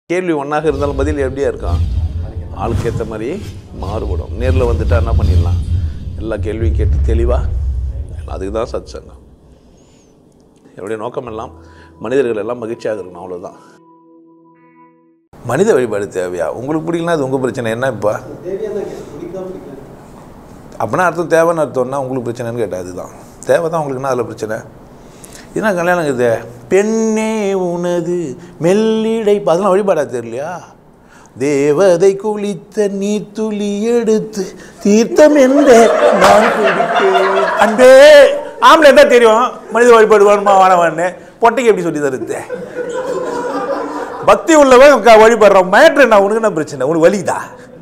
கேள்வி ஒன்றாக இருந்தாலும் பதில் எப்படியா இருக்கும் ஆளுக்கு ஏற்ற மாதிரி மாறுபடும் நேரில் வந்துட்டா என்ன பண்ணிடலாம் எல்லா கேள்வியும் கேட்டு தெளிவாக அதுக்கு தான் சத் சங்கம் என்னுடைய நோக்கம் எல்லாம் மனிதர்கள் எல்லாம் மகிழ்ச்சியாக இருக்கணும் அவ்வளோதான் மனித வழிபாடு தேவையா உங்களுக்கு பிடிக்கலனா அது உங்கள் பிரச்சனை என்ன இப்போ அப்படின்னா அர்த்தம் தேவைன்னு அர்த்தம்னா உங்களுக்கு பிரச்சனைன்னு கேட்டால் அதுதான் தேவை தான் உங்களுக்குன்னா அதில் பிரச்சனை என்ன கல்யாணம் இருக்குது பெண்ணே உனது மெல்லிடை அதெல்லாம் வழிபாடா தெரியலையா தேவதை குளித்த நீர்த்துளி எடுத்து தீர்த்தம் என்ற நான் குடித்தேன் அன்பே ஆம்பளை என்ன தெரியும் மனித வழிபாடு வேணுமா வேணாமான்னு பொட்டைக்கு எப்படி சொல்லி தருது பக்தி உள்ளவன் க- வழிபடுறான் மேட்ரு என்ன உனக்கு என்ன பிரச்சனை உனக்கு வலிதா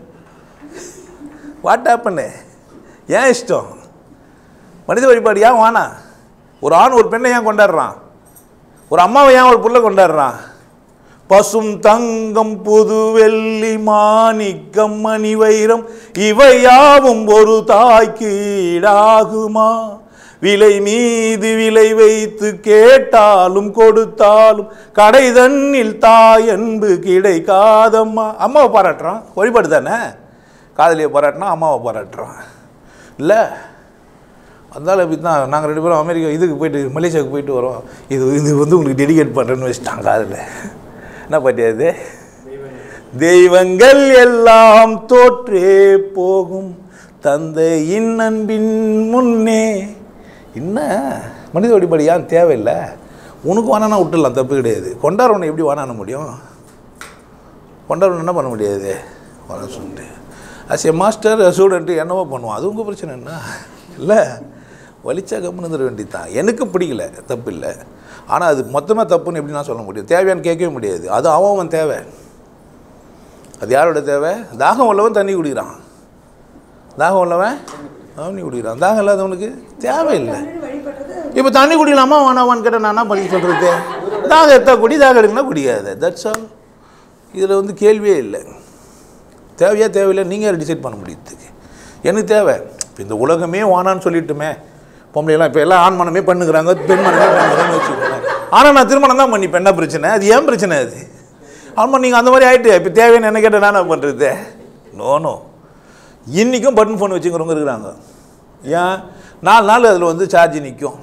வாட் ஹேப்பன்னு ஏன் இஷ்டம் மனித வழிபாடு ஏன் வேணாம் ஒரு ஆண் ஒரு பெண்ணை ஏன் கொண்டாடுறான் ஒரு அம்மாவை ஏன் ஒரு புள்ள கொண்டாடுறான் பசும் தங்கம் புது வெள்ளி மாணிக்கம் மணி வைரம் இவை யாவும் ஒரு தாய்க்கு ஈடாகுமா விலை மீது விலை வைத்து கேட்டாலும் கொடுத்தாலும் கடை தண்ணில் தாய் அன்பு கிடைக்காதம்மா அம்மாவை பாராட்டுறான் வழிபாடு தானே காதலியை பாராட்டினா அம்மாவை பாராட்டுறான் இல்லை அதனால் இப்படி தான் நாங்கள் ரெண்டு பேரும் அமெரிக்கா இதுக்கு போயிட்டு மலேசியாவுக்கு போயிட்டு வரோம் இது இது வந்து உங்களுக்கு டெடிகேட் பண்ணுறேன்னு வச்சுட்டாங்க அதில் என்ன பாட்டியா இது தெய்வங்கள் எல்லாம் தோற்றே போகும் தந்தையின் அன்பின் முன்னே என்ன மனித வழிபாடு ஏன் தேவையில்லை உனக்கு வேணானா விட்டுடலாம் தப்பு கிடையாது கொண்டாடுறவனை எப்படி வேணான முடியும் கொண்டாடுறவன் என்ன பண்ண முடியாது வர சொல்லிட்டு அஸ் எ மாஸ்டர் ஸ்டூடெண்ட்டு என்னவோ பண்ணுவான் அது உங்கள் பிரச்சனை என்ன இல்லை வலிச்சா கம்முன்னு இருந்துட வேண்டியதுதான் எனக்கு பிடிக்கல தப்பு இல்லை ஆனால் அது மொத்தமாக தப்புன்னு எப்படி நான் சொல்ல முடியும் தேவையான்னு கேட்கவே முடியாது அது அவன் அவன் தேவை அது யாரோட தேவை தாகம் உள்ளவன் தண்ணி குடிக்கிறான் தாகம் உள்ளவன் தண்ணி குடிக்கிறான் தாகம் இல்லாதவனுக்கு தேவையில்லை இப்போ தண்ணி குடிக்கலாமா வேணாமான்னு கேட்டால் நான் என்ன பதில் சொல்கிறது தாகம் எடுத்தா குடி தாகம் எடுக்கணும் குடிக்காது தட்ஸ் ஆல் இதில் வந்து கேள்வியே இல்லை தேவையா தேவையில்லை நீங்கள் டிசைட் பண்ண முடியுதுக்கு எனக்கு தேவை இப்போ இந்த உலகமே வானான்னு சொல்லிட்டுமே பொம்பளைலாம் இப்போ எல்லாம் ஆண் மனமே பண்ணுகிறாங்க பெண் மனமே பண்ணுறாங்கன்னு வச்சுக்கோங்க ஆனால் நான் திருமணம் தான் பண்ணி என்ன பிரச்சனை அது ஏன் பிரச்சனை அது ஆமாம் நீங்கள் அந்த மாதிரி ஆகிட்டு இப்போ தேவைன்னு என்ன கேட்டால் நான் பண்ணுறது நோ நோ இன்றைக்கும் பட்டன் ஃபோன் வச்சுக்கிறவங்க இருக்கிறாங்க ஏன் நாலு நாள் அதில் வந்து சார்ஜ் நிற்கும்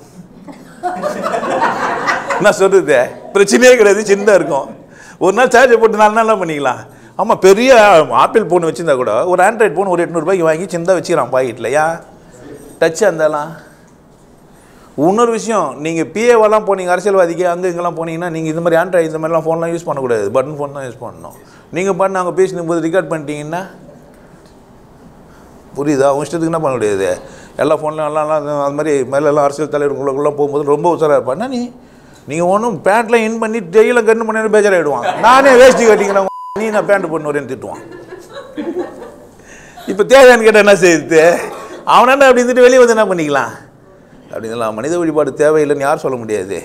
நான் சொல்கிறது பிரச்சனையே கிடையாது சின்னதாக இருக்கும் ஒரு நாள் சார்ஜர் போட்டு நாலு நாள் பண்ணிக்கலாம் ஆமாம் பெரிய ஆப்பிள் ஃபோன் வச்சுருந்தா கூட ஒரு ஆண்ட்ராய்ட் ஃபோன் ஒரு எட்நூறுபாய்க்கு வாங்கி சின்னதாக வச்சுக்கிறான் பாக்கெட்டில் ஏன் டச் இருந்தாலாம் இன்னொரு விஷயம் நீங்கள் பிஏவெல்லாம் போனீங்க அரசியல்வாதிக்கு அங்கே இங்கெல்லாம் போனீங்கன்னா நீங்கள் இந்த மாதிரி ஆண்ட்ராய்டு இந்த மாதிரிலாம் ஃபோன்லாம் யூஸ் பண்ணக்கூடாது பட்டன் ஃபோன் தான் யூஸ் பண்ணணும் நீங்கள் பண்ண அங்கே பேசின போது ரெக்கார்ட் பண்ணிட்டீங்கன்னா புரியுதா உங்க இஷ்டத்துக்கு என்ன பண்ண முடியாது எல்லா ஃபோன்லையும் எல்லாம் எல்லாம் அது மாதிரி மேலே எல்லாம் அரசியல் தலைவர்களுக்குள்ளே போகும்போது ரொம்ப உஷாராக இருப்பான் நீ நீங்கள் ஒன்றும் பேண்ட்டில் இன் பண்ணி டெய்லியில் கண்ணு பண்ணி பேஜராகிடுவான் நானே வேஷ்டி கட்டிக்கிறேன் நீ நான் பேண்ட் பண்ண வரேன்னு திட்டுவான் இப்போ தேவையான்னு கேட்டால் என்ன செய்யுது அவனாண்ட அப்படி இருந்துட்டு வெளியே வந்து என்ன பண்ணிக்கலாம் அப்படிங்களா மனித வழிபாடு தேவையில்லைன்னு யார் சொல்ல முடியாது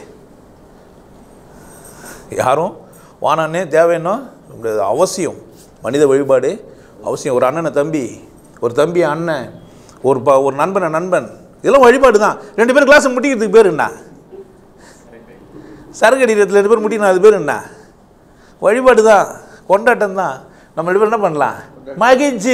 யாரும் வானானே தேவைன்னோ முடியாது அவசியம் மனித வழிபாடு அவசியம் ஒரு அண்ணனை தம்பி ஒரு தம்பி அண்ணன் ஒரு ப ஒரு நண்பனை நண்பன் இதெல்லாம் வழிபாடு தான் ரெண்டு பேரும் கிளாஸ் முட்டிக்கிறதுக்கு பேர் என்ன சரக்கு அடிக்கிறதுல ரெண்டு பேர் முட்டிக்கணும் அது பேர் என்ன வழிபாடு தான் கொண்டாட்டம் தான் நம்ம ரெண்டு பேரும் என்ன பண்ணலாம் மகிழ்ச்சி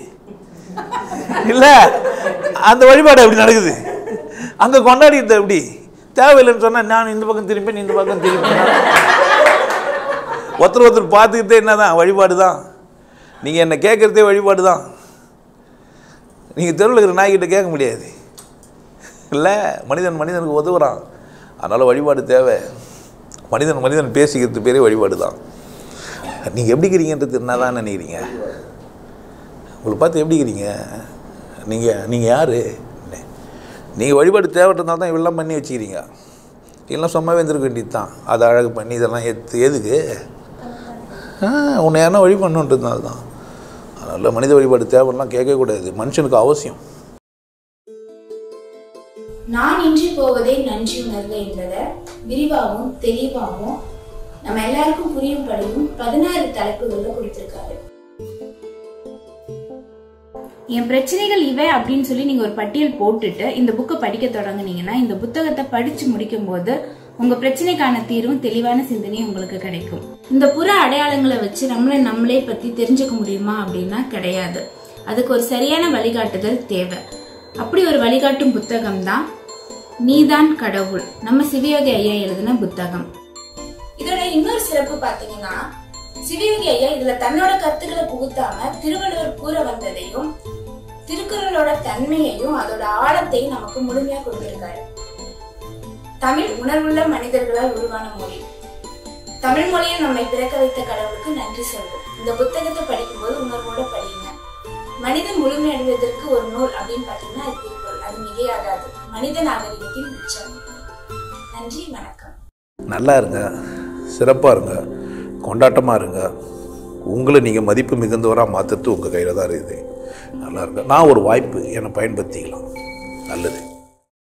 இல்லை அந்த வழிபாடு அப்படி நடக்குது அங்கே கொண்டாடிட்டு எப்படி தேவையில்லைன்னு சொன்னால் நான் இந்த பக்கம் திரும்பி நீ இந்த பக்கம் திரும்பி ஒருத்தர் ஒருத்தர் பார்த்துக்கிட்டே என்னதான் வழிபாடு தான் நீங்கள் என்ன கேட்குறதே வழிபாடு தான் நீங்கள் தெருவில் இருக்கிற நாய்கிட்ட கேட்க முடியாது இல்லை மனிதன் மனிதனுக்கு உதவுறான் அதனால் வழிபாடு தேவை மனிதன் மனிதன் பேசிக்கிறது பேரே வழிபாடு தான் நீங்கள் எப்படி இருக்கிறீங்கன்றது என்ன தான் நினைக்கிறீங்க உங்களை பார்த்து எப்படி இருக்கிறீங்க நீங்கள் நீங்கள் யார் நீங்கள் வழிபாடு தேவைன்றதுனால தான் இவெல்லாம் பண்ணி வச்சுக்கிறீங்க இதெல்லாம் சும்மாவே இருந்திருக்க வேண்டியது தான் அதை அழகு பண்ணி இதெல்லாம் எடுத்து எதுக்கு ஆ உன்னை யாருன்னா வழி பண்ணுன்றதுனால தான் அதனால் மனித வழிபாடு தேவைலாம் கேட்கவே கூடாது மனுஷனுக்கு அவசியம் நான் இன்றி போவதே நன்றி உணர்வு என்பதை விரிவாகவும் தெளிவாகவும் நம்ம எல்லாருக்கும் புரியும்படியும் பதினாறு தலைப்புகள்ல கொடுத்திருக்காரு என் பிரச்சனைகள் இவை அப்படின்னு சொல்லி நீங்க ஒரு பட்டியல் போட்டுட்டு இந்த புக்கை படிக்க தொடங்குனீங்கன்னா இந்த புத்தகத்தை படிச்சு முடிக்கும் போது உங்க பிரச்சனைக்கான தீர்வும் தெளிவான சிந்தனையும் உங்களுக்கு கிடைக்கும் இந்த புற அடையாளங்களை வச்சு நம்மளை நம்மளே பத்தி தெரிஞ்சுக்க முடியுமா அப்படின்னா கிடையாது அதுக்கு ஒரு சரியான வழிகாட்டுதல் தேவை அப்படி ஒரு வழிகாட்டும் புத்தகம் தான் நீதான் கடவுள் நம்ம சிவயோகி ஐயா எழுதின புத்தகம் இதோட இன்னொரு சிறப்பு பாத்தீங்கன்னா சிவயோகி ஐயா இதுல தன்னோட கருத்துக்களை புகுத்தாம திருவள்ளுவர் கூற வந்ததையும் திருக்குறளோட தன்மையையும் அதோட ஆழத்தையும் நமக்கு முழுமையா கொடுத்திருக்காரு தமிழ் உணர்வுள்ள மனிதர்களால் உருவான மொழி தமிழ் மொழியை நம்மை பிறக்க வைத்த கடவுளுக்கு நன்றி சொல்வோம் இந்த புத்தகத்தை படிக்கும்போது உணர்வோட படிங்க மனிதன் முழுமையடைவதற்கு ஒரு நூல் அப்படின்னு பாத்தீங்கன்னா அது திருக்குறள் அது மிகையாகாது மனித நாகரிகத்தின் உச்சம் நன்றி வணக்கம் நல்லா இருங்க சிறப்பாக இருங்க கொண்டாட்டமாக இருங்க உங்களை நீங்கள் மதிப்பு மிகுந்தவராக மாற்றுறது உங்கள் கையில் தான் இருக்குது நல்லா இருங்க நான் ஒரு வாய்ப்பு என்னை பயன்படுத்திக்கலாம் நல்லது